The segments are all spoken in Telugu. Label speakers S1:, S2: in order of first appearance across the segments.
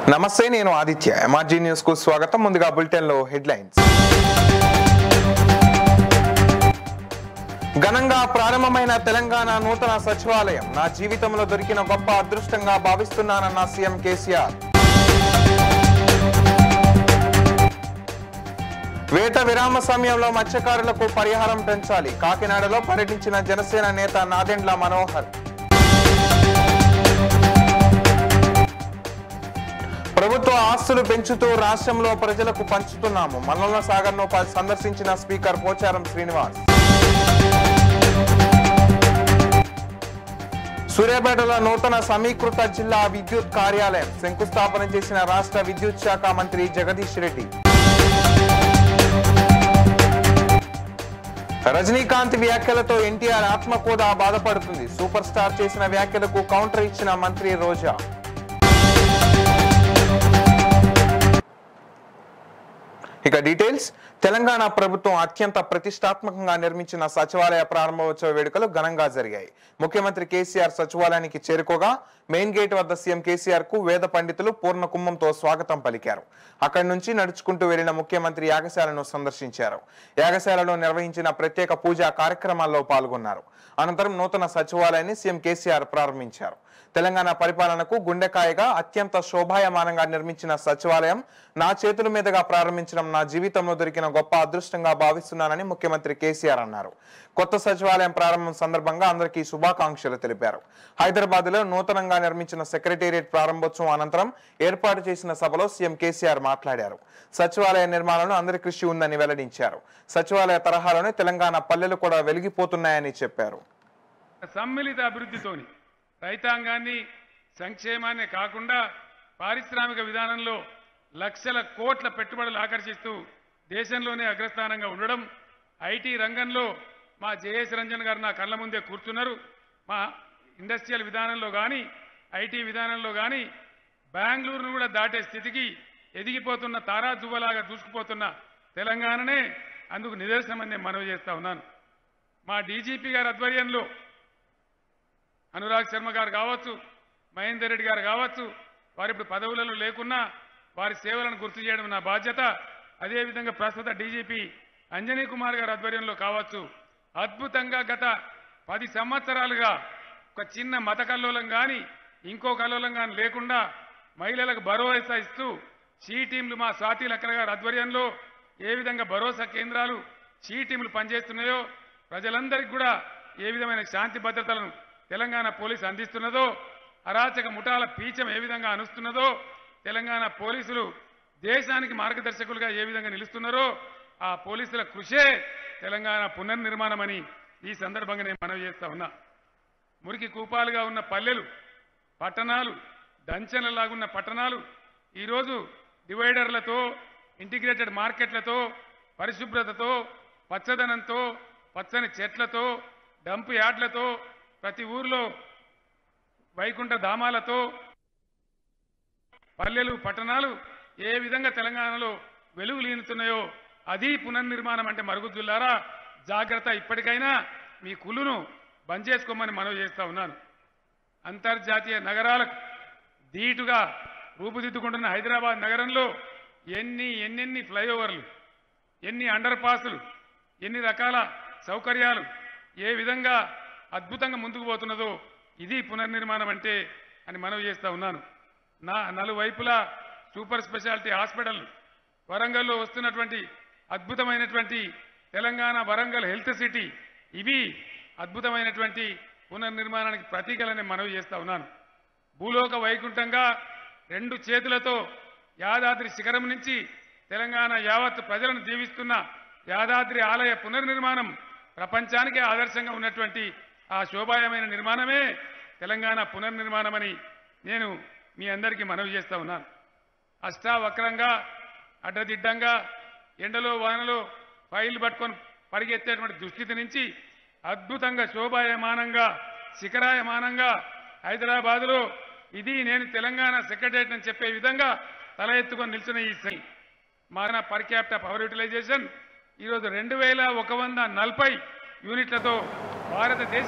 S1: నమస్తే నేను ఆదిత్య ఎంఆర్జీ న్యూస్ కు స్వాగతం ముందుగా బులెటిన్ లో హెడ్లైన్స్ ఘనంగా ప్రారంభమైన తెలంగాణ నూతన సచివాలయం నా జీవితంలో దొరికిన గొప్ప అదృష్టంగా భావిస్తున్నానన్న సీఎం కేసీఆర్ వేట విరామ సమయంలో మత్స్యకారులకు పరిహారం పెంచాలి కాకినాడలో పర్యటించిన జనసేన నేత నాదెండ్ల మనోహర్ ప్రభుత్వ ఆస్తులు పెంచుతూ రాష్ట్రంలో ప్రజలకు పంచుతున్నాము మల్లన్న సాగర్ ను సందర్శించిన స్పీకర్ పోచారం శ్రీనివాస్ సూర్యాపేటలో నూతన సమీకృత జిల్లా విద్యుత్ కార్యాలయం శంకుస్థాపన చేసిన రాష్ట్ర విద్యుత్ శాఖ మంత్రి జగదీష్ రెడ్డి రజనీకాంత్ వ్యాఖ్యలతో ఎన్టీఆర్ ఆత్మకోద బాధపడుతుంది సూపర్ స్టార్ చేసిన వ్యాఖ్యలకు కౌంటర్ ఇచ్చిన మంత్రి రోజా ఇక డీటెయిల్స్ తెలంగాణ ప్రభుత్వం అత్యంత ప్రతిష్టాత్మకంగా నిర్మించిన సచివాలయ ప్రారంభోత్సవ వేడుకలు ఘనంగా జరిగాయి ముఖ్యమంత్రి కేసీఆర్ సచివాలయానికి చేరుకోగా మెయిన్ గేట్ వద్ద సీఎం కేసీఆర్ కు వేద పండితులు పూర్ణ కుంభంతో స్వాగతం పలికారు అక్కడి నుంచి నడుచుకుంటూ వెళ్లిన ముఖ్యమంత్రి యాగశాలను సందర్శించారు యాగశాలలో నిర్వహించిన ప్రత్యేక పూజా కార్యక్రమాల్లో పాల్గొన్నారు అనంతరం నూతన సచివాలయాన్ని సీఎం కేసీఆర్ ప్రారంభించారు తెలంగాణ పరిపాలనకు గుండెకాయగా అత్యంత శోభాయమానంగా నిర్మించిన సచివాలయం నా చేతుల మీదుగా ప్రారంభించడం నా జీవితంలో దొరికిన గొప్ప అదృష్టంగా భావిస్తున్నానని ముఖ్యమంత్రి కేసీఆర్ అన్నారు కొత్త సచివాలయం ప్రారంభం సందర్భంగా అందరికీ శుభాకాంక్షలు తెలిపారు హైదరాబాద్ లో నూతనంగా నిర్మించిన సెక్రటేరియట్ ప్రారంభోత్సవం అనంతరం ఏర్పాటు చేసిన సభలో సీఎం కేసీఆర్ మాట్లాడారు సచివాలయ నిర్మాణంలో అందరి కృషి ఉందని వెల్లడించారు సచివాలయ తరహాలోనే తెలంగాణ పల్లెలు కూడా వెలిగిపోతున్నాయని చెప్పారు
S2: సమ్మిళిత అభివృద్ధితోని రైతాంగాన్ని సంక్షేమాన్ని కాకుండా పారిశ్రామిక విధానంలో లక్షల కోట్ల పెట్టుబడులు ఆకర్షిస్తూ దేశంలోనే అగ్రస్థానంగా ఉండడం ఐటీ రంగంలో మా జయేష్ రంజన్ గారు నా కళ్ళ ముందే కూర్చున్నారు మా ఇండస్ట్రియల్ విధానంలో కానీ ఐటీ విధానంలో కానీ బెంగళూరును కూడా దాటే స్థితికి ఎదిగిపోతున్న తారా జువ్వలాగా దూసుకుపోతున్న తెలంగాణనే అందుకు నిదర్శనమని నేను మనవి చేస్తా ఉన్నాను మా డీజీపీ గారి ఆధ్వర్యంలో అనురాగ్ శర్మ గారు కావచ్చు మహేందర్ రెడ్డి గారు కావచ్చు వారు ఇప్పుడు పదవులలో లేకున్నా వారి సేవలను గుర్తు చేయడం నా బాధ్యత అదేవిధంగా ప్రస్తుత డీజీపీ అంజనీ కుమార్ గారి ఆధ్వర్యంలో కావచ్చు అద్భుతంగా గత పది సంవత్సరాలుగా ఒక చిన్న మత కల్లోలం కానీ ఇంకో కల్లోలం కానీ లేకుండా మహిళలకు భరోసా ఇస్తూ షీ టీంలు మా స్వాతి లక్కల గారి ఆధ్వర్యంలో ఏ విధంగా భరోసా కేంద్రాలు షీ టీంలు పనిచేస్తున్నాయో ప్రజలందరికీ కూడా ఏ విధమైన శాంతి భద్రతలను తెలంగాణ పోలీసు అందిస్తున్నదో అరాచక ముఠాల పీచం ఏ విధంగా అనుస్తున్నదో తెలంగాణ పోలీసులు దేశానికి మార్గదర్శకులుగా ఏ విధంగా నిలుస్తున్నారో ఆ పోలీసుల కృషే తెలంగాణ పునర్నిర్మాణమని ఈ సందర్భంగా నేను మనవి చేస్తా ఉన్నా మురికి కూపాలుగా ఉన్న పల్లెలు పట్టణాలు దంచెలలాగున్న పట్టణాలు ఈరోజు డివైడర్లతో ఇంటిగ్రేటెడ్ మార్కెట్లతో పరిశుభ్రతతో పచ్చదనంతో పచ్చని చెట్లతో డంప్ యార్డ్లతో ప్రతి ఊర్లో వైకుంఠ ధామాలతో పల్లెలు పట్టణాలు ఏ విధంగా తెలంగాణలో వెలుగు లీనుతున్నాయో అది పునర్నిర్మాణం అంటే మరుగుజ్జుల్లారా జాగ్రత్త ఇప్పటికైనా మీ కుళ్ళును బంద్ చేసుకోమని మనవి చేస్తా ఉన్నాను అంతర్జాతీయ నగరాలకు ధీటుగా రూపుదిద్దుకుంటున్న హైదరాబాద్ నగరంలో ఎన్ని ఎన్నెన్ని ఫ్లైఓవర్లు ఎన్ని అండర్ పాసులు ఎన్ని రకాల సౌకర్యాలు ఏ విధంగా అద్భుతంగా ముందుకు పోతున్నదో ఇది పునర్నిర్మాణం అంటే అని మనవి చేస్తా ఉన్నాను నా నలువైపులా సూపర్ స్పెషాలిటీ హాస్పిటల్ వరంగల్లో వస్తున్నటువంటి అద్భుతమైనటువంటి తెలంగాణ వరంగల్ హెల్త్ సిటీ ఇవి అద్భుతమైనటువంటి పునర్నిర్మాణానికి ప్రతీకలని మనవి చేస్తా ఉన్నాను భూలోక వైకుంఠంగా రెండు చేతులతో యాదాద్రి శిఖరం నుంచి తెలంగాణ యావత్ ప్రజలను జీవిస్తున్న యాదాద్రి ఆలయ పునర్నిర్మాణం ప్రపంచానికే ఆదర్శంగా ఉన్నటువంటి ఆ శోభాయమైన నిర్మాణమే తెలంగాణ పునర్నిర్మాణమని నేను మీ అందరికీ మనవి చేస్తా ఉన్నాను అష్టావక్రంగా అడ్డదిడ్డంగా ఎండలో వానలో ఫైల్ పట్టుకొని పరిగెత్తేటువంటి దుస్థితి నుంచి అద్భుతంగా శోభాయమానంగా శిఖరాయమానంగా హైదరాబాదులో ఇది నేను తెలంగాణ సెక్రటరియట్ అని చెప్పే విధంగా తల ఎత్తుకొని నిల్చున్న ఈ సెల్ మన పర్ క్యాపిటల్ పవర్ యూటిలైజేషన్ ఈరోజు రెండు వేల ఒక వంద నలభై యూనిట్లతో భారతదేశ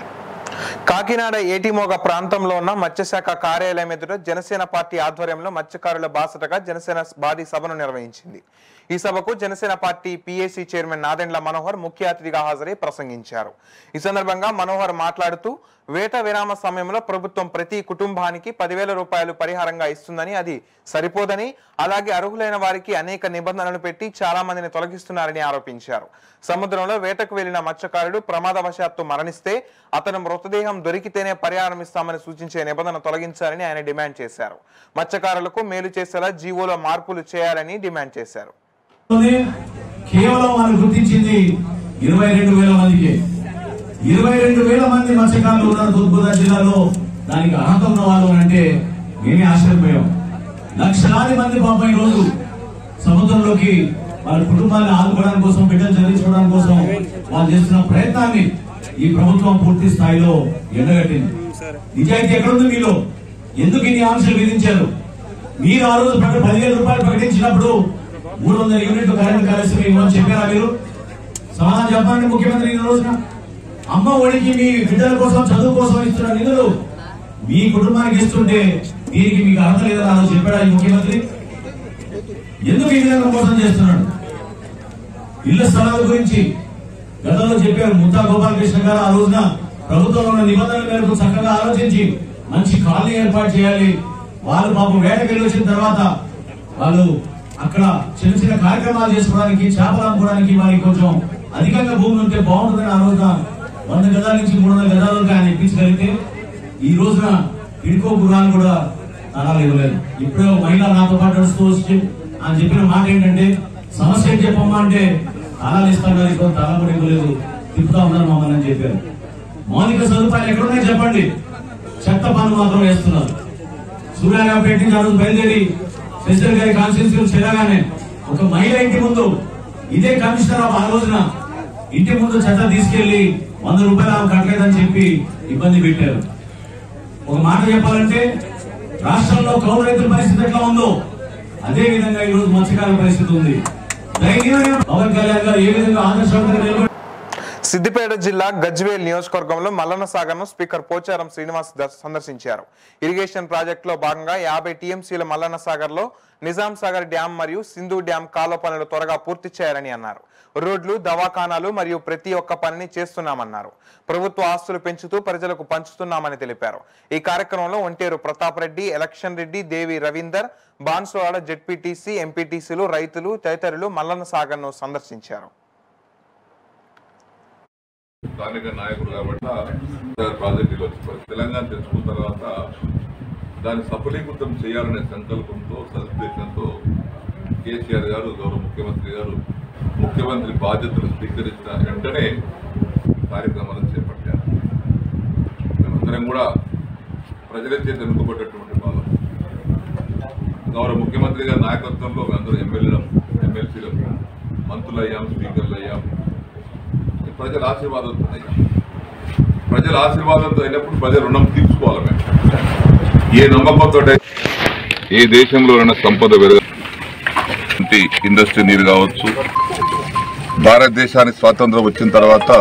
S1: కాకినాడ ఏటిమోగ ప్రాంతంలో ఉన్న మత్స్యశాఖ కార్యాలయం ఎదుట జనసేన పార్టీ ఆధ్వర్యంలో మత్స్యకారుల బాసటగా జనసేన భారీ సభను నిర్వహించింది ఈ సభకు Janasena party PAC chairman Nadendla Manohar ముఖ్య అతిథిగా హాజరై ప్రసంగించారు ఈ సందర్భంగా మనోహర్ మాట్లాడుతూ వేట విరామ సమయంలో ప్రభుత్వం ప్రతి కుటుంబానికి పదివేల రూపాయలు పరిహారంగా ఇస్తుందని అది సరిపోదని అలాగే అర్హులైన వారికి అనేక నిబంధనలు పెట్టి చాలా మందిని తొలగిస్తున్నారని ఆరోపించారు సముద్రంలో వేటకు వెళ్లిన మత్స్యకారుడు ప్రమాదవశాత్తు మరణిస్తే అతను మృతదేహం దొరికితేనే పరిహారం ఇస్తామని సూచించే నిబంధన తొలగించాలని ఆయన డిమాండ్ చేశారు మత్స్యకారులకు మేలు చేసేలా జీవోలో మార్పులు చేయాలని డిమాండ్ చేశారు
S3: లోనే కేవలం మనం గుర్తించింది ఇరవై రెండు వేల మందికి ఇరవై రెండు వేల మంది మత్స్యకారులు ఉన్నారు తూర్పుగోదావరి జిల్లాలో దానికి అర్హత ఉన్న వాళ్ళు అని అంటే మేమే ఆశ్చర్యపోయాం లక్షలాది మంది పాపం ఈ రోజు సముద్రంలోకి వాళ్ళ కుటుంబాన్ని ఆదుకోవడానికి కోసం బిడ్డలు చదివించుకోవడానికి కోసం వాళ్ళు చేస్తున్న ప్రయత్నాన్ని ఈ ప్రభుత్వం పూర్తి స్థాయిలో ఎండగట్టింది నిజాయితీ ఎక్కడుంది మీలో ఎందుకు ఇన్ని ఆంక్షలు విధించారు మీరు ఆ రోజు ప్రక- పదివేల రూపాయలు ప్రకటించినప్పుడు మూడు వందల యూనిట్లు కరెంట్ కలిసి ఇవ్వమని చెప్పారా మీరు సమాధానం చెప్పండి ముఖ్యమంత్రి ఈ రోజున అమ్మ ఒడికి మీ బిడ్డల కోసం చదువు కోసం ఇస్తున్న నిధులు మీ కుటుంబానికి ఇస్తుంటే దీనికి మీకు అర్హత లేదని ఆ రోజు చెప్పాడా ఈ ముఖ్యమంత్రి ఎందుకు ఈ విధంగా మోసం చేస్తున్నాడు ఇళ్ల స్థలాల గురించి గతంలో చెప్పారు ముత్తా గోపాలకృష్ణ గారు ఆ రోజున ప్రభుత్వంలో ఉన్న నిబంధనల మేరకు చక్కగా ఆలోచించి మంచి కాలనీ ఏర్పాటు చేయాలి వాళ్ళు పాపం వేటకెళ్ళి వచ్చిన తర్వాత వాళ్ళు అక్కడ చిన్న చిన్న కార్యక్రమాలు చేసుకోవడానికి చేపలు అమ్ముకోవడానికి వారికి కొంచెం అధికంగా భూమి ఉంటే బాగుంటుందని ఆ రోజున వంద గదాల నుంచి మూడు వందల గదాల వరకు ఆయన ఇప్పించగలిగితే ఈ రోజున ఇడుకో గుర్రాలు కూడా తరాలు ఇవ్వలేదు ఇప్పుడే ఒక మహిళ నాతో పాటు నడుస్తూ వచ్చి ఆయన చెప్పిన మాట ఏంటంటే సమస్య ఏంటి చెప్పమ్మా అంటే తాళాలు ఇస్తాను కానీ ఇప్పుడు తాళం కూడా ఇవ్వలేదు తిప్పుతా ఉన్నారు మమ్మల్ని అని చెప్పారు మౌలిక సదుపాయాలు ఎక్కడున్నాయి చెప్పండి చెత్త పనులు మాత్రం వేస్తున్నారు సూర్యారావుపేట నుంచి ఆ రోజు బయలుదేరి శశిధర్ గారి కాన్స్టిట్యూన్సీ చేరగానే ఒక మహిళ ఇంటి ముందు ఇదే కమిషనర్ ఆ రోజున ఇంటి ముందు చెత్త తీసుకెళ్లి వంద రూపాయలు ఆమె కట్టలేదని చెప్పి ఇబ్బంది పెట్టారు ఒక మాట చెప్పాలంటే రాష్ట్రంలో కౌలు రైతుల పరిస్థితి ఎట్లా ఉందో అదే విధంగా ఈ రోజు మత్స్యకారుల పరిస్థితి ఉంది ధైర్యంగా పవన్ కళ్యాణ్ గారు ఏ విధంగా ఆదర్శవంతంగా నిలబడి
S1: సిద్దిపేట జిల్లా గజ్వేల్ నియోజకవర్గంలో మల్లన్న సాగర్ ను స్పీకర్ పోచారం శ్రీనివాస్ దర్- సందర్శించారు ఇరిగేషన్ ప్రాజెక్టులో భాగంగా యాభై టీఎంసీల మల్లన్న సాగర్ లో నిజాం సాగర్ డ్యాం మరియు సింధు డ్యాం కాలువ పనులు త్వరగా పూర్తి చేయాలని అన్నారు రోడ్లు దవాఖానాలు మరియు ప్రతి ఒక్క పనిని చేస్తున్నామన్నారు ప్రభుత్వ ఆస్తులు పెంచుతూ ప్రజలకు పంచుతున్నామని తెలిపారు ఈ కార్యక్రమంలో ఒంటేరు ప్రతాప్ రెడ్డి ఎలక్షన్ రెడ్డి దేవి రవీందర్ బాన్సువాడ జెడ్పీటీసీ ఎంపీటీసీలు రైతులు తదితరులు మల్లన్న సాగర్ ను సందర్శించారు
S4: స్థానిక నాయకుడు కాబట్టి ప్రాజెక్టులు వచ్చిపోయి తెలంగాణ తెచ్చుకున్న తర్వాత దాన్ని సఫలీకృతం చేయాలనే సంకల్పంతో సదుద్దేశంతో కేసీఆర్ గారు గౌరవ ముఖ్యమంత్రి గారు ముఖ్యమంత్రి బాధ్యతలు స్వీకరించిన వెంటనే కార్యక్రమాలను చేపట్టారు మేమందరం కూడా ప్రజల చేత ఎన్నుకోబడ్డటువంటి వాళ్ళం గౌరవ ముఖ్యమంత్రి గారి నాయకత్వంలో మేమందరం ఎమ్మెల్యేలం ఎమ్మెల్సీలం మంత్రులు అయ్యాం స్పీకర్లు అయ్యాం ప్రజల ఆశీర్వాదంతో అయ్యాం ప్రజల ఆశీర్వాదంతో అయినప్పుడు ప్రజల రుణం తీర్చుకోవాలి మేము ఏ నమ్మకంతో ఏ దేశంలోనైనా సంపద పెరగ ఇండస్ట్రీ నీరు కావచ్చు భారతదేశానికి స్వాతంత్రం వచ్చిన తర్వాత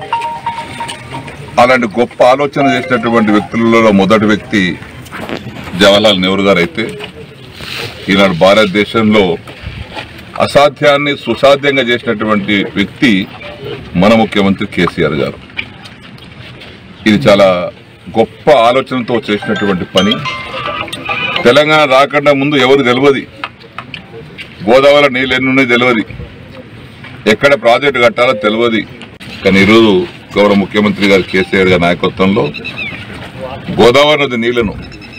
S4: అలాంటి గొప్ప ఆలోచన చేసినటువంటి వ్యక్తులలో మొదటి వ్యక్తి జవహర్లాల్ నెహ్రూ గారు అయితే ఈనాడు భారతదేశంలో అసాధ్యాన్ని సుసాధ్యంగా చేసినటువంటి వ్యక్తి మన ముఖ్యమంత్రి కేసీఆర్ గారు ఇది చాలా గొప్ప ఆలోచనతో చేసినటువంటి పని తెలంగాణ రాకుండా ముందు ఎవరు తెలియదు గోదావరి నీళ్ళు ఎన్ని ఉన్నాయి తెలియదు ఎక్కడ ప్రాజెక్టు కట్టాలో తెలియదు కానీ ఈరోజు గౌరవ ముఖ్యమంత్రి గారు కేసీఆర్ గారి నాయకత్వంలో గోదావరి నది నీళ్లను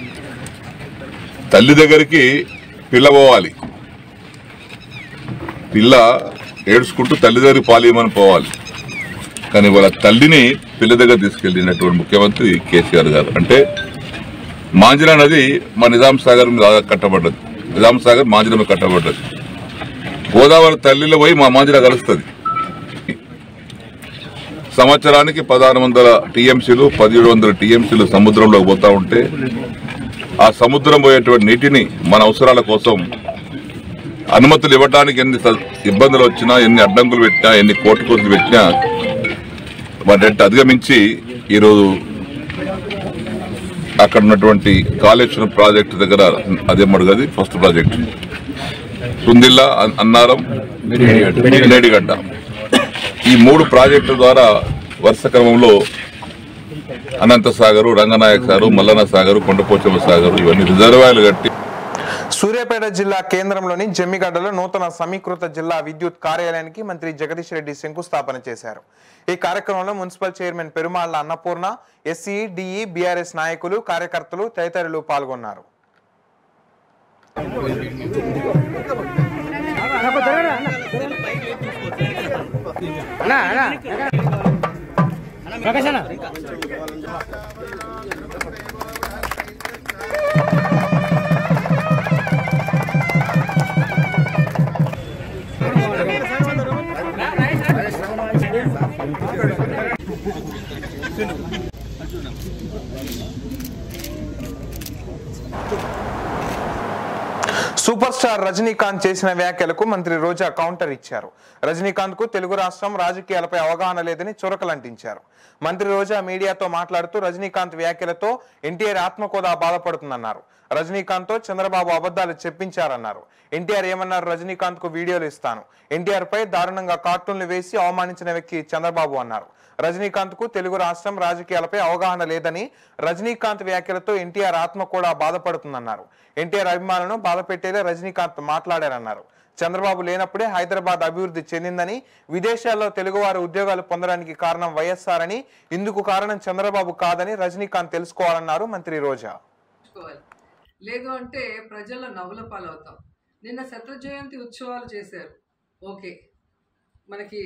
S4: తల్లి దగ్గరికి పిల్ల పోవాలి పిల్ల ఏడ్చుకుంటూ తల్లి దగ్గరికి పాలియమని పోవాలి కానీ వాళ్ళ తల్లిని పిల్ల దగ్గర తీసుకెళ్ళినటువంటి ముఖ్యమంత్రి కేసీఆర్ గారు అంటే మాంజిరా నది మా నిజాం సాగర్ మీద కట్టబడ్డది నిజాం సాగర్ మాంజిరా మీద కట్టబడ్డది గోదావరి తల్లిలో పోయి మా మాంజిరా కలుస్తుంది సంవత్సరానికి పదహారు వందల టీఎంసీలు పదిహేడు వందల టీఎంసీలు సముద్రంలోకి పోతా ఉంటే ఆ సముద్రం పోయేటువంటి నీటిని మన అవసరాల కోసం అనుమతులు ఇవ్వడానికి ఎన్ని స- ఇబ్బందులు వచ్చినా ఎన్ని అడ్డంకులు పెట్టినా ఎన్ని కోర్టు కోర్టులు పెట్టినా వాటి అధిగమించి ఈరోజు అక్కడ ఉన్నటువంటి కాళేశ్వరం ప్రాజెక్టు దగ్గర అదే మడుగది ఫస్ట్ ప్రాజెక్ట్ సుందిల్లా అన్- అన్నారం మేడిగడ్డ ఈ మూడు ప్రాజెక్టుల ద్వారా వరుస క్రమంలో అనంత సాగరు రంగనాయక సాగరు మల్లన్న సాగరు కొండపోచమ్మ సాగరు ఇవన్నీ రిజర్వాయర్లు కట్టి
S1: సూర్యాపేట జిల్లా కేంద్రంలోని జమ్మిగడ్డలో నూతన సమీకృత జిల్లా విద్యుత్ కార్యాలయానికి మంత్రి జగదీష్ రెడ్డి శంకుస్థాపన చేశారు ఈ కార్యక్రమంలో municipal chairman Perumalla Annapurna SC DE BRS నాయకులు కార్యకర్తలు తదితరులు పాల్గొన్నారు సూపర్ స్టార్ రజనీకాంత్ చేసిన వ్యాఖ్యలకు మంత్రి రోజా కౌంటర్ ఇచ్చారు రజనీకాంత్ కు తెలుగు రాష్ట్రం రాజకీయాలపై అవగాహన లేదని చురకలంటించారు మంత్రి రోజా మీడియాతో మాట్లాడుతూ రజనీకాంత్ వ్యాఖ్యలతో ఎన్టీఆర్ ఆత్మకోదా బాధపడుతుందన్నారు రజనీకాంత్ తో చంద్రబాబు అబద్ధాలు చెప్పించారన్నారు ఎన్టీఆర్ ఏమన్నారు రజనీకాంత్ కు వీడియోలు ఇస్తాను ఎన్టీఆర్ పై దారుణంగా కార్టూన్లు వేసి అవమానించిన వ్యక్తి చంద్రబాబు అన్నారు రజనీకాంత్ కు తెలుగు రాష్ట్రం రాజకీయాలపై అవగాహన లేదని రజనీకాంత్ వ్యాఖ్యలతో ఎన్టీఆర్ ఆత్మ కూడా బాధపడుతుందన్నారు ఎన్టీఆర్ అభిమానులను బాధ పెట్టేలా రజనీకాంత్ మాట్లాడారన్నారు చంద్రబాబు లేనప్పుడే హైదరాబాద్ అభివృద్ధి చెందిందని విదేశాల్లో తెలుగువారు ఉద్యోగాలు పొందడానికి కారణం వైఎస్ఆర్ అని ఇందుకు కారణం చంద్రబాబు కాదని రజనీకాంత్ తెలుసుకోవాలన్నారు మంత్రి రోజా
S5: చేసుకోవాలి లేదు అంటే ప్రజల్లో నవ్వుల పాలవుతాం నిన్న శత జయంతి ఉత్సవాలు చేశారు ఓకే మనకి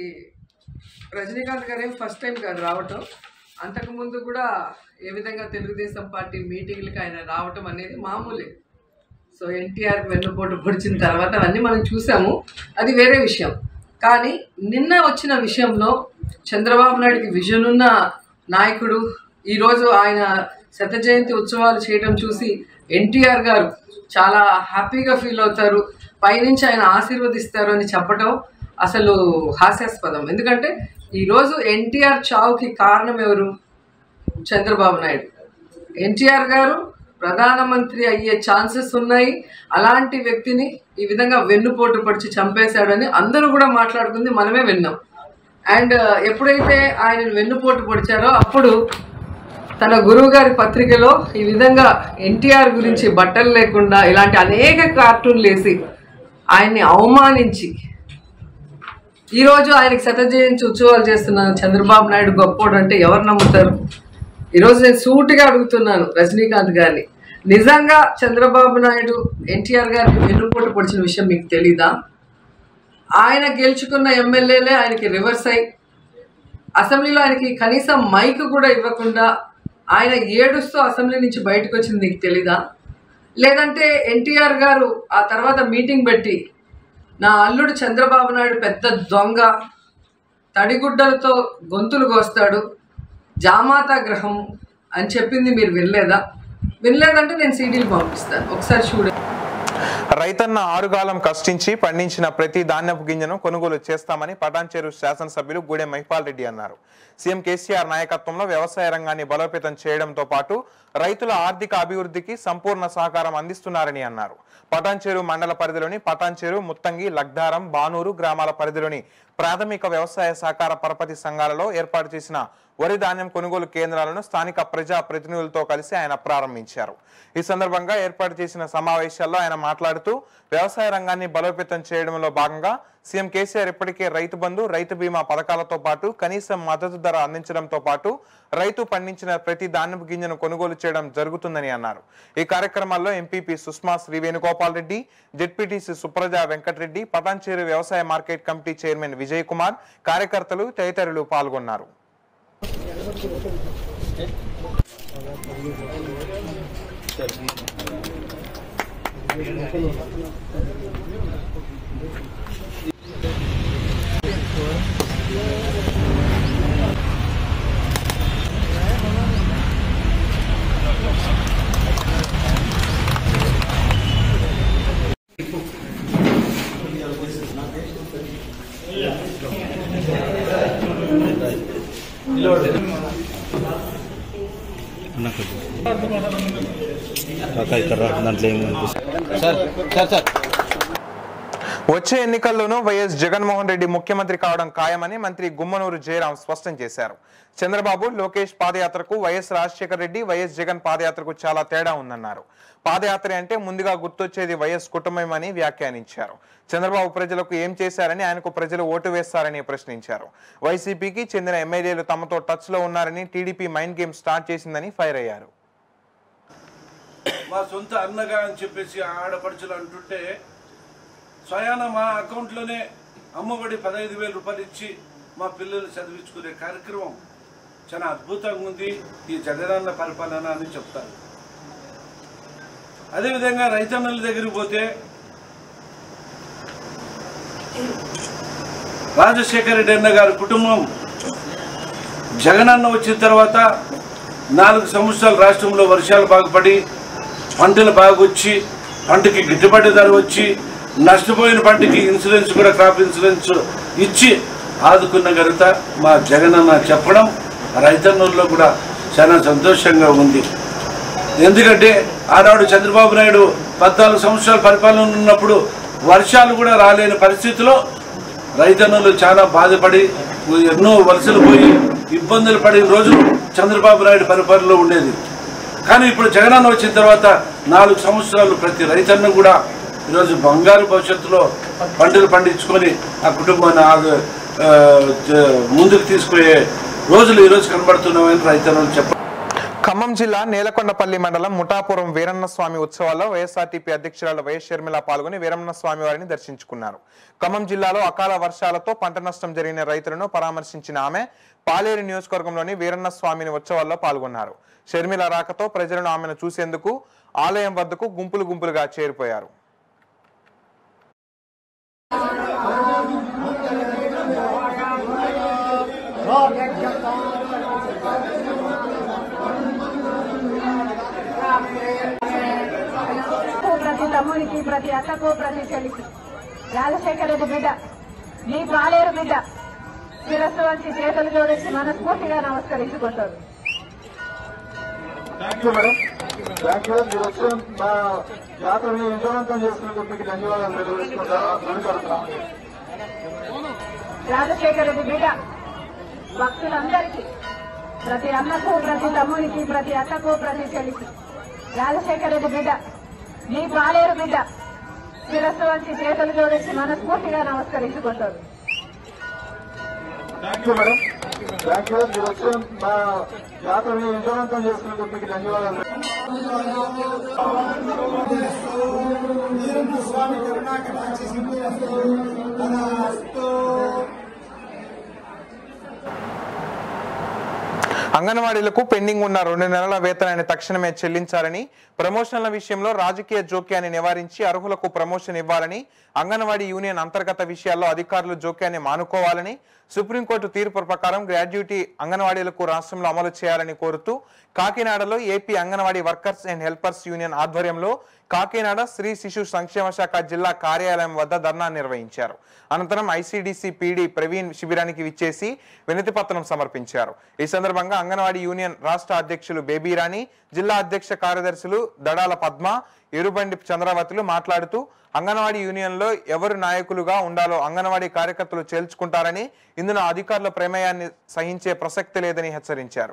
S5: రజనీకాంత్ గారు ఏం ఫస్ట్ టైం కాదు రావటం అంతకుముందు కూడా ఏ విధంగా తెలుగుదేశం పార్టీ మీటింగ్లకి ఆయన రావటం అనేది మామూలే సో ఎన్టీఆర్ వెన్నుపోటు పొడిచిన తర్వాత అవన్నీ మనం చూసాము అది వేరే విషయం కానీ నిన్న వచ్చిన విషయంలో చంద్రబాబు నాయుడుకి విజన్ ఉన్న నాయకుడు ఈరోజు ఆయన శత జయంతి ఉత్సవాలు చేయడం చూసి ఎన్టీఆర్ గారు చాలా హ్యాపీగా ఫీల్ అవుతారు పైనుంచి ఆయన ఆశీర్వదిస్తారు అని చెప్పడం అసలు హాస్యాస్పదం ఎందుకంటే ఈరోజు ఎన్టీఆర్ చావుకి కారణం ఎవరు చంద్రబాబు నాయుడు ఎన్టీఆర్ గారు ప్రధానమంత్రి అయ్యే ఛాన్సెస్ ఉన్నాయి అలాంటి వ్యక్తిని ఈ విధంగా వెన్నుపోటు పడిచి చంపేశాడని అందరూ కూడా మాట్లాడుకుంది మనమే విన్నాం అండ్ ఎప్పుడైతే ఆయన వెన్నుపోటు పొడిచారో అప్పుడు తన గురువు గారి పత్రికలో ఈ విధంగా ఎన్టీఆర్ గురించి బట్టలు లేకుండా ఇలాంటి అనేక కార్టూన్లు వేసి ఆయన్ని అవమానించి ఈరోజు ఆయనకి శత జయంతి ఉత్సవాలు చేస్తున్న చంద్రబాబు నాయుడు గొప్పోడు అంటే ఎవరు నమ్ముతారు ఈరోజు నేను సూటిగా అడుగుతున్నాను రజనీకాంత్ గారిని నిజంగా చంద్రబాబు నాయుడు ఎన్టీఆర్ గారికి వెన్నుపోటు పొడిచిన విషయం మీకు తెలీదా ఆయన గెలుచుకున్న ఎమ్మెల్యేలే ఆయనకి రివర్స్ అయి అసెంబ్లీలో ఆయనకి కనీసం మైక్ కూడా ఇవ్వకుండా ఆయన ఏడుస్తూ అసెంబ్లీ నుంచి బయటకు వచ్చింది నీకు తెలీదా లేదంటే ఎన్టీఆర్ గారు ఆ తర్వాత మీటింగ్ పెట్టి నా అల్లుడు చంద్రబాబు నాయుడు పెద్ద దొంగ తడిగుడ్డలతో గొంతులు కోస్తాడు జామాతా గ్రహం అని చెప్పింది మీరు వినలేదా వినలేదంటే నేను సీడీలు పంపిస్తాను ఒకసారి చూడండి
S1: రైతన్న ఆరుగాలం కష్టించి పండించిన ప్రతి ధాన్యపు గింజను కొనుగోలు చేస్తామని పటాన్చేరు శాసనసభ్యులు గూడెం మహిపాల్ రెడ్డి అన్నారు సీఎం కేసీఆర్ నాయకత్వంలో వ్యవసాయ రంగాన్ని బలోపేతం చేయడంతో పాటు రైతుల ఆర్థిక అభివృద్ధికి సంపూర్ణ సహకారం అందిస్తున్నారని అన్నారు పటాన్చేరు మండల పరిధిలోని పటాన్చేరు ముత్తంగి లగ్దారం బానూరు గ్రామాల పరిధిలోని ప్రాథమిక వ్యవసాయ సహకార పరపతి సంఘాలలో ఏర్పాటు చేసిన వరి ధాన్యం కొనుగోలు కేంద్రాలను స్థానిక ప్రజా ప్రతినిధులతో కలిసి ఆయన ప్రారంభించారు ఈ సందర్భంగా ఏర్పాటు చేసిన సమావేశాల్లో ఆయన మాట్లాడుతూ వ్యవసాయ రంగాన్ని బలోపేతం చేయడంలో భాగంగా సీఎం కేసీఆర్ ఇప్పటికే రైతు బంధు రైతు బీమా పథకాలతో పాటు కనీస మద్దతు ధర అందించడంతో పాటు రైతు పండించిన ప్రతి ధాన్యపు గింజను కొనుగోలు చేయడం జరుగుతుందని అన్నారు ఈ కార్యక్రమాల్లో ఎంపీపీ సుష్మా శ్రీ వేణుగోపాల్ రెడ్డి జెడ్పీటీసీ సుప్రజ వెంకటరెడ్డి పటాన్చేరు వ్యవసాయ market committee chairman Vijay Kumar కార్యకర్తలు తదితరులు పాల్గొన్నారు
S6: కాకా ఇక్కడ రా, దాంట్లో ఏం కనిపిస్తుంది సార్ సార్ సార్
S1: వచ్చే ఎన్నికల్లోనూ వైఎస్ జగన్మోహన్ రెడ్డి ముఖ్యమంత్రి కావడం ఖాయమని మంత్రి గుమ్మనూరు జయరాం స్పష్టం చేశారు చంద్రబాబు లోకేష్ పాదయాత్రకు వైఎస్ రాజశేఖర రెడ్డి వైఎస్ జగన్ పాదయాత్రకు చాలా తేడా ఉందన్నారు పాదయాత్ర అంటే ముందుగా గుర్తొచ్చేది వైఎస్ కుటుంబమని వ్యాఖ్యానించారు చంద్రబాబు ప్రజలకు ఏం చేశారని ఆయనకు ప్రజలు ఓటు వేస్తారని ప్రశ్నించారు వైసీపీకి చెందిన ఎమ్మెల్యేలు తమతో టచ్ లో ఉన్నారని టీడీపీ మైండ్ గేమ్ స్టార్ట్ చేసిందని ఫైర్ అయ్యారు
S7: మా సొంత అన్నగా అని చెప్పేసి ఆడపడుచులు అంటుంటే స్వయాన మా అకౌంట్లోనే అమ్మఒడి పదహైదు వేల రూపాయలు ఇచ్చి మా పిల్లలు చదివించుకునే కార్యక్రమం చాలా అద్భుతంగా ఉంది ఈ జగనన్న పరిపాలన అని చెప్తారు అదేవిధంగా రైతన్నల దగ్గరికి పోతే రాజశేఖర రెడ్డి అన్న గారి కుటుంబం జగనన్న వచ్చిన తర్వాత నాలుగు సంవత్సరాలు రాష్ట్రంలో వర్షాలు బాగుపడి పంటలు బాగొచ్చి పంటకి గిట్టుబాటు ధర వచ్చి నష్టపోయిన పంటకి ఇన్సూరెన్స్ కూడా క్రాప్ ఇన్సూరెన్స్ ఇచ్చి ఆదుకున్న ఘనత మా జగనన్న చెప్పడం రైతన్నూరులో కూడా చాలా సంతోషంగా ఉంది ఎందుకంటే ఆనాడు చంద్రబాబు నాయుడు పద్నాలుగు సంవత్సరాల పరిపాలన ఉన్నప్పుడు వర్షాలు కూడా రాలేని పరిస్థితిలో రైతన్నులు చాలా బాధపడి ఎన్నో వలసలు పోయి ఇబ్బందులు పడిన రోజులు చంద్రబాబు నాయుడు పరిపాలనలో ఉండేది కానీ ఇప్పుడు జగనన్న వచ్చిన తర్వాత నాలుగు సంవత్సరాలు ప్రతి రైతన్న కూడా ఈరోజు బంగారు భవిష్యత్తులో పంటలు పండించుకొని ఆ కుటుంబాన్ని ఆగ- ఆ, జ- ముందుకు తీసుకునే రోజులు ఈరోజు కనబడుతున్నామని రైతన్నలు చెప్పారు
S1: ఖమ్మం జిల్లా నేలకొండపల్లి మండలం ముఠాపురం వీరన్న స్వామి ఉత్సవాల్లో వైఎస్ఆర్టీపీ అధ్యక్షురాలు వైఎస్ షర్మిల పాల్గొని వీరన్న స్వామి వారిని దర్శించుకున్నారు ఖమ్మం జిల్లాలో అకాల వర్షాలతో పంట నష్టం జరిగిన రైతులను పరామర్శించిన ఆమె పాలేరు నియోజకవర్గంలోని వీరన్న స్వామిని ఉత్సవాల్లో పాల్గొన్నారు షర్మిల రాకతో ప్రజలను ఆమెను చూసేందుకు ఆలయం వద్దకు గుంపులు గుంపులుగా చేరిపోయారు
S8: ప్రతి తమ్మునికి ప్రతి అక్కకు ప్రతి చెల్లికి రాజశేఖర రెడ్డి బిడ్డ మీ పాలేరు బిడ్డ శిరస్సు వంచి చేతులు జోడించి మనస్ఫూర్తిగా నమస్కరించుకుంటారు
S9: thank you madam thank you మీరు వచ్చి మా జాతరని విజయవంతం చేసినందుకు మీకు ధన్యవాదాలు తెలియజేసుకుంటాను
S8: రాజశేఖర రెడ్డి బిడ్డ భక్తులందరికీ ప్రతి అన్నకు ప్రతి తమ్మునికి ప్రతి అక్కకు ప్రతి చెల్లికి రాజశేఖర రెడ్డి బిడ్డ మీ పాలేరు బిడ్డ శిరస్సు వంచి చేతులు జోడించి మనస్ఫూర్తిగా నమస్కరించుకుంటారు
S9: thank you madam thank you మీరు వచ్చి మా జాతరని విజయవంతం చేసినందుకు మీకు ధన్యవాదాలు
S1: అంగన్వాడీలకు పెండింగ్ ఉన్న రెండు నెలల వేతనాన్ని తక్షణమే చెల్లించాలని ప్రమోషన్ల విషయంలో రాజకీయ జోక్యాన్ని నివారించి అర్హులకు ప్రమోషన్ ఇవ్వాలని అంగన్వాడీ యూనియన్ అంతర్గత విషయాల్లో అధికారులు జోక్యాన్ని మానుకోవాలని సుప్రీంకోర్టు తీర్పు ప్రకారం గ్రాడ్యుటీ అంగన్వాడీలకు రాష్ట్రంలో అమలు చేయాలని కోరుతూ కాకినాడలో AP anganwadi workers and helpers union ఆధ్వర్యంలో కాకినాడ స్త్రీ శిశు సంక్షేమ శాఖ జిల్లా కార్యాలయం వద్ద ధర్నా నిర్వహించారు అనంతరం ఐసీడీసీ పీడీ ప్రవీణ్ శిబిరానికి విచ్చేసి వినతి పత్రం సమర్పించారు ఈ సందర్భంగా అంగన్వాడీ యూనియన్ రాష్ట్ర అధ్యక్షులు బేబీరాణి జిల్లా అధ్యక్ష కార్యదర్శులు దడాల పద్మ ఎరుబండి చంద్రవతులు మాట్లాడుతూ అంగన్వాడీ యూనియన్లో ఎవరు నాయకులుగా ఉండాలో అంగన్వాడీ కార్యకర్తలు చేల్చుకుంటారని ఇందులో అధికారుల ప్రమేయాన్ని సహించే ప్రసక్తి లేదని హెచ్చరించారు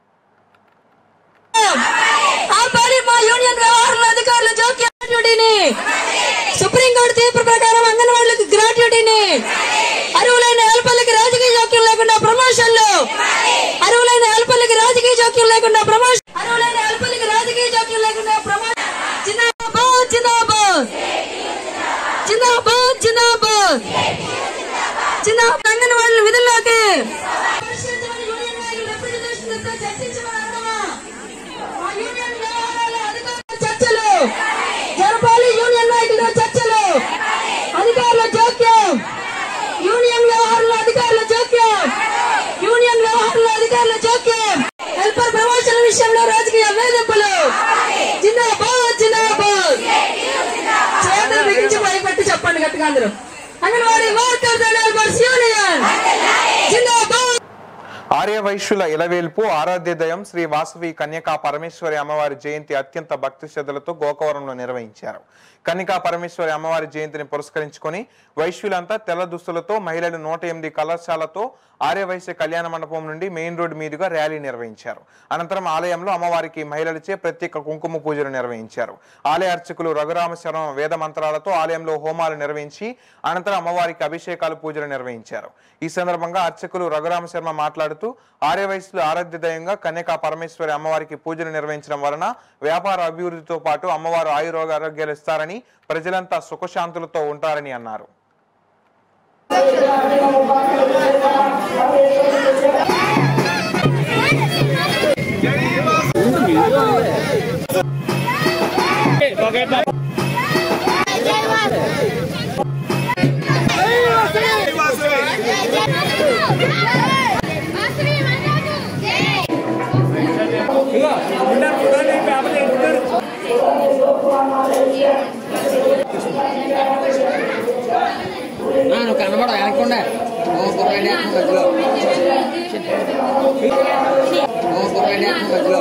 S10: ఆపాలి మా యూనియన్ వ్యవహారాల అధికారుల జోక్యం గ్రాట్యుటీని సుప్రీంకోర్టు తీర్పు ప్రకారం అంగన్వాడీలకు గ్రాట్యుటీని అర్హులైన హెల్పర్లకి రాజకీయ జోక్యం లేకుండా ప్రమోషన్లు అర్హులైన హెల్పర్లకి రాజకీయ జోక్యం లేకుండా ప్రమోషన్ అర్హులైన హెల్పర్లకి రాజకీయ జోక్యం లేకుండా ప్రమోషన్ జిందాబాద్ జిందాబాద్ జిందాబాద్ జిందాబాద్ జిందాబాద్ అంగన్వాడీల విధుల్లోకి పరిశీలించమని యూనియన్ నాయకులు రిప్రజెంటేషన్లతో చర్చించమని అర్థమా మా యూనియన్ వ్యవహారాల అధికారుల చర్చలు జరపాలి యూనియన్ నాయకులతో చర్చలు అధికారుల జోక్యం యూనియన్ వ్యవహారాల అధికారుల జోక్యం యూనియన్ వ్యవహారాల అధికారుల జోక్యం హెల్పర్ ప్రమోషన్ విషయంలో రాజకీయ వేధింపులు జిందాబాద్ జిందాబాద్ చేతులు బిగించి భయపెట్టి చెప్పండి గట్టిగా అందరూ anganwadi workers and helpers union జిందాబాద్
S1: ఆర్య వైశ్యుల ఇలవేల్పు ఆరాధ్య దయం శ్రీ వాసవి కన్యకా పరమేశ్వరి అమ్మవారి జయంతి అత్యంత భక్తి శ్రద్ధలతో గోకవరంలో నిర్వహించారు కన్యకా పరమేశ్వరి అమ్మవారి జయంతిని పురస్కరించుకొని వైశ్యులంతా తెల్ల దుస్తులతో మహిళలు నూట ఎనిమిది కళాశాలతో ఆర్యవైశ్య కళ్యాణ మండపం నుండి మెయిన్ రోడ్ మీదుగా ర్యాలీ నిర్వహించారు అనంతరం ఆలయంలో అమ్మవారికి మహిళలచే ప్రత్యేక కుంకుమ పూజలు నిర్వహించారు ఆలయ అర్చకులు రఘురామ శర్మ వేద మంత్రాలతో ఆలయంలో హోమాలు నిర్వహించి అనంతరం అమ్మవారికి అభిషేకాలు పూజలు నిర్వహించారు ఈ సందర్భంగా అర్చకులు రఘురామ శర్మ మాట్లాడుతూ ఆర్యవయస్సులు ఆరాధ్యదయంగా కన్యకా పరమేశ్వరి అమ్మవారికి పూజలు నిర్వహించడం వలన వ్యాపార అభివృద్ధితో పాటు అమ్మవారు ఆయురోగ ఆరోగ్యాలు ఇస్తారని ప్రజలంతా సుఖశాంతులతో ఉంటారని అన్నారు
S11: నువ్వు కనబడ వెనకుండా ఓ కుర్రాడి మధ్యలో ఓ కుర్రాడి మధ్యలో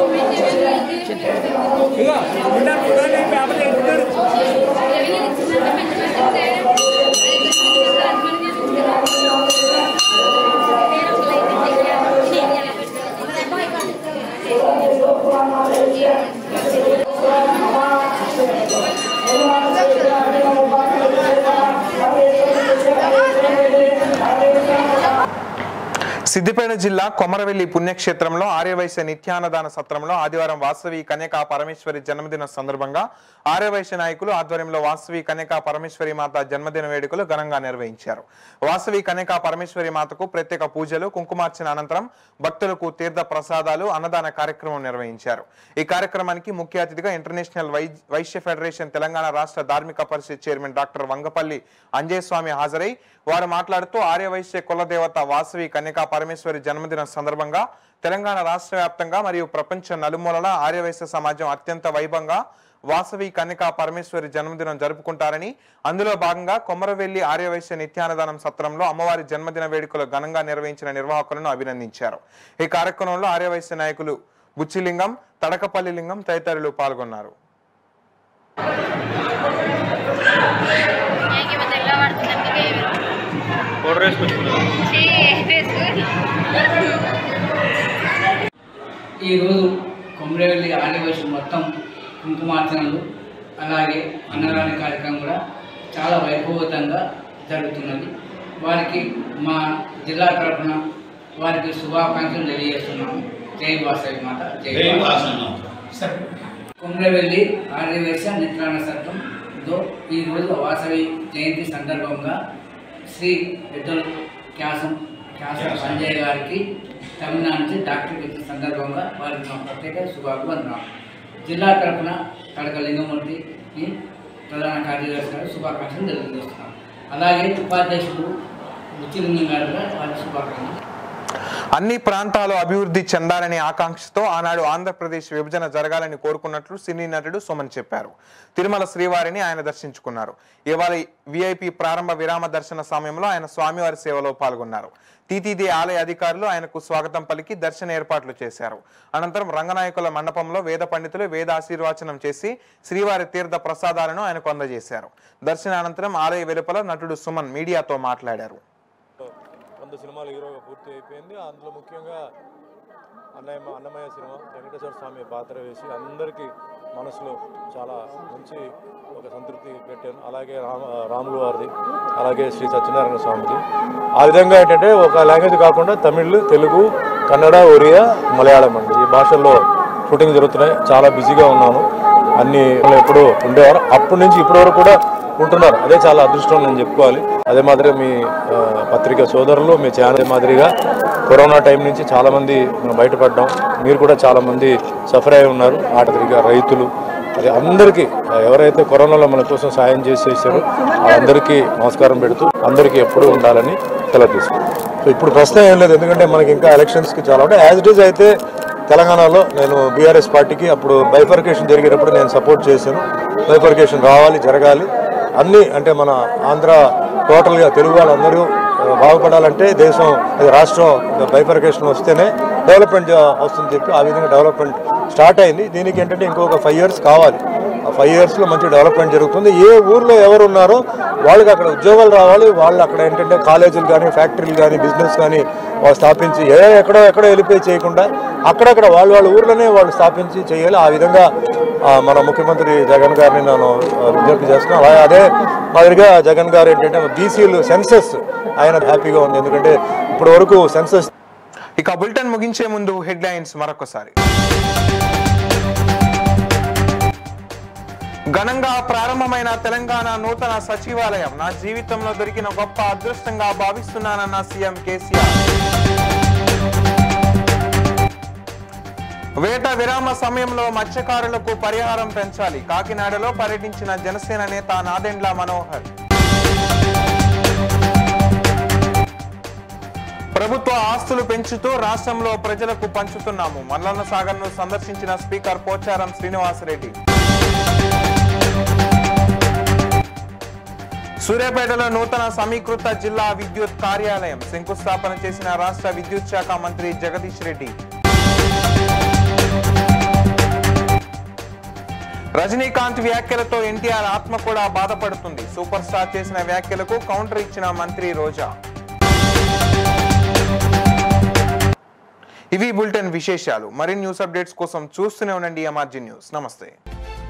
S1: సిద్దిపేట జిల్లా కొమరవెల్లి పుణ్యక్షేత్రంలో ఆర్యవైశ్య నిత్యాన్నదాన సత్రంలో ఆదివారం వాసవి కన్యకా పరమేశ్వరి జన్మదిన సందర్భంగా ఆర్యవైశ్య నాయకులు ఆధ్వర్యంలో వాసవి కన్యకా పరమేశ్వరి మాత జన్మదిన వేడుకలు ఘనంగా నిర్వహించారు వాసవి కన్యకా పరమేశ్వరి మాతకు ప్రత్యేక పూజలు కుంకుమార్చన అనంతరం భక్తులకు తీర్థ ప్రసాదాలు అన్నదాన కార్యక్రమం నిర్వహించారు ఈ కార్యక్రమానికి ముఖ్య అతిథిగా ఇంటర్నేషనల్ వై వైశ్య ఫెడరేషన్ తెలంగాణ రాష్ట్ర ధార్మిక పరిషత్ చైర్మన్ డాక్టర్ వంగపల్లి అంజయ్ స్వామి హాజరై వారు మాట్లాడుతూ ఆర్యవైశ్య కులదేవత వాసవి కన్యకా పరమేశ్వరి జన్మదిన సందర్భంగా తెలంగాణ రాష్ట్ర వ్యాప్తంగా మరియు ప్రపంచ నలుమూలల ఆర్యవైశ్య సమాజం అత్యంత వైభవంగా వాసవి కన్యకా పరమేశ్వరి జన్మదినం జరుపుకుంటారని అందులో భాగంగా కొమరవెల్లి ఆర్యవైశ్య నిత్యాన్నదానం సత్రంలో అమ్మవారి జన్మదిన వేడుకలు ఘనంగా నిర్వహించిన నిర్వాహకులను అభినందించారు ఈ కార్యక్రమంలో ఆర్యవైశ్య నాయకులు బుచ్చిలింగం తడకపల్లి లింగం తదితరులు పాల్గొన్నారు
S11: ఈరోజు కొమరేవల్లి ఆదివాసి మొత్తం కుంకుమార్చనలు అలాగే అన్నదాన కార్యక్రమం కూడా చాలా వైభవతంగా జరుగుతున్నది వారికి మా జిల్లా తరఫున వారికి శుభాకాంక్షలు తెలియజేస్తున్నాము జై వాసవి మాత జై వాసవి కొమరవెల్లి ఆర్యవేశ నిత్రాణ సత్రంలో ఈరోజు వాసవి జయంతి సందర్భంగా శ్రీ పెద్దలు క్యాసం క్యాసం సంజయ్ గారికి తమిళనాడు నుంచి డాక్టర్ ఇచ్చిన సందర్భంగా వారికి మా ప్రత్యేక శుభాభివందనాలు జిల్లా తరఫున కడక లింగమూర్తిని ప్రధాన కార్యదర్శి గారు శుభాకాంక్షలు తెలియజేస్తున్నాం అలాగే ఉపాధ్యక్షుడు బుచ్చిలింగం గారు కూడా వారికి శుభాకాంక్షలు
S1: అన్ని ప్రాంతాలు అభివృద్ధి చెందాలనే ఆకాంక్షతో ఆనాడు ఆంధ్రప్రదేశ్ విభజన జరగాలని కోరుకున్నట్లు సినీ నటుడు సుమన్ చెప్పారు తిరుమల శ్రీవారిని ఆయన దర్శించుకున్నారు ఇవాళ విఐపి ప్రారంభ విరామ దర్శన సమయంలో ఆయన స్వామివారి సేవలో పాల్గొన్నారు టీటీడీ ఆలయ అధికారులు ఆయనకు స్వాగతం పలికి దర్శన ఏర్పాట్లు చేశారు అనంతరం రంగనాయకుల మండపంలో వేద పండితులు వేద ఆశీర్వచనం చేసి శ్రీవారి తీర్థ ప్రసాదాలను ఆయనకు అందజేశారు దర్శనానంతరం ఆలయ వెలుపల నటుడు సుమన్ మీడియాతో మాట్లాడారు
S12: వంద సినిమాలు హీరోగా పూర్తి అయిపోయింది అందులో ముఖ్యంగా అన్నయ్య అన్నమయ్య సినిమా వెంకటేశ్వర స్వామి పాత్ర వేసి అందరికీ మనసులో చాలా మంచి ఒక సంతృప్తి పెట్టాను అలాగే రామ రాములు వారిది అలాగే శ్రీ సత్యనారాయణ స్వామిది ఆ విధంగా ఏంటంటే ఒక లాంగ్వేజ్ కాకుండా తమిళ్ తెలుగు కన్నడ ఒరియా మలయాళం అండి ఈ భాషల్లో షూటింగ్ జరుగుతున్నాయి చాలా బిజీగా ఉన్నాను అన్ని ఎప్పుడు ఉండేవారు అప్పటి నుంచి ఇప్పటి వరకు కూడా ఉంటున్నారు అదే చాలా అదృష్టం నేను చెప్పుకోవాలి అదే మాదిరిగా మీ ఆ, పత్రిక సోదరులు మీ ఛానల్ మాదిరిగా కరోనా టైం నుంచి చాలా మంది మనం బయటపడ్డాం మీరు కూడా చాలా మంది సఫర్ అయి ఉన్నారు ఆటరిగా రైతులు అదే అందరికీ ఆ, ఎవరైతే కరోనాలో మన కోసం సాయం చేసేసారో వాళ్ళందరికీ నమస్కారం పెడుతూ అందరికీ ఎప్పుడూ ఉండాలని తెలియజేస్తాం సో ఇప్పుడు ప్రశ్న ఏం లేదు ఎందుకంటే మనకి ఇంకా ఎలక్షన్స్కి చాలా ఉంటాయి యాజ్ ఇట్ ఈజ్ అయితే తెలంగాణలో నేను బీఆర్ఎస్ పార్టీకి అప్పుడు బైఫర్కేషన్ జరిగేటప్పుడు నేను సపోర్ట్ చేశాను బైఫర్కేషన్ రావాలి జరగాలి అన్ని అంటే మన ఆంధ్ర టోటల్గా తెలుగు వాళ్ళందరూ బాగుపడాలంటే దేశం అది రాష్ట్రం బైఫర్కేషన్ వస్తేనే డెవలప్మెంట్ వస్తుందని చెప్పి ఆ విధంగా డెవలప్మెంట్ స్టార్ట్ అయింది దీనికి ఏంటంటే ఇంకొక ఫైవ్ ఇయర్స్ కావాలి ఆ ఫైవ్ ఇయర్స్లో మంచి డెవలప్మెంట్ జరుగుతుంది ఏ ఊర్లో ఎవరు ఉన్నారో వాళ్ళకి అక్కడ ఉద్యోగాలు రావాలి వాళ్ళు అక్కడ ఏంటంటే కాలేజీలు కానీ ఫ్యాక్టరీలు కానీ బిజినెస్ కానీ వాళ్ళు స్థాపించి ఏ ఎక్కడో ఎక్కడో వెళ్ళిపోయి చేయకుండా అక్కడక్కడ వాళ్ళ వాళ్ళ ఊర్లోనే వాళ్ళు స్థాపించి చేయాలి ఆ విధంగా ఆ, మన ముఖ్యమంత్రి జగన్ గారిని నేను ఆ, విజ్ఞప్తి చేస్తున్నాను అలాగే అదే మాదిరిగా జగన్ గారు ఏంటంటే బీసీలు సెన్సస్ ఆయన హ్యాపీగా ఉంది ఎందుకంటే ఇప్పటి వరకు సెన్సస్
S1: ఇక బులెటిన్ ముగించే ముందు హెడ్లైన్స్ మరొకసారి ఘనంగా ప్రారంభమైన తెలంగాణ నూతన సచివాలయం నా జీవితంలో దొరికిన గొప్ప అదృష్టంగా భావిస్తున్నానన్న సీఎం కేసీఆర్ వేట విరామ సమయంలో మత్స్యకారులకు పరిహారం పెంచాలి కాకినాడలో పర్యటించిన జనసేన నేత నాదెండ్ల మనోహర్ ప్రభుత్వ ఆస్తులు పెంచుతూ రాష్ట్రంలో ప్రజలకు పంచుతున్నాము మల్లన్న సాగర్ ను సందర్శించిన స్పీకర్ పోచారం శ్రీనివాసరెడ్డి సూర్యాపేటలో నూతన సమీకృత జిల్లా విద్యుత్ కార్యాలయం శంకుస్థాపన చేసిన రాష్ట్ర విద్యుత్ శాఖ మంత్రి జగదీష్ రెడ్డి రజనీకాంత్ వ్యాఖ్యలతో ఎన్టీఆర్ ఆత్మ కూడా బాధపడుతుంది సూపర్ స్టార్ చేసిన వ్యాఖ్యలకు కౌంటర్ ఇచ్చిన మంత్రి రోజా ఇవి బులెటిన్ విశేషాలు మరిన్ని న్యూస్ అప్డేట్స్ కోసం చూస్తూనే ఉండండి ఎంఆర్జీ న్యూస్ నమస్తే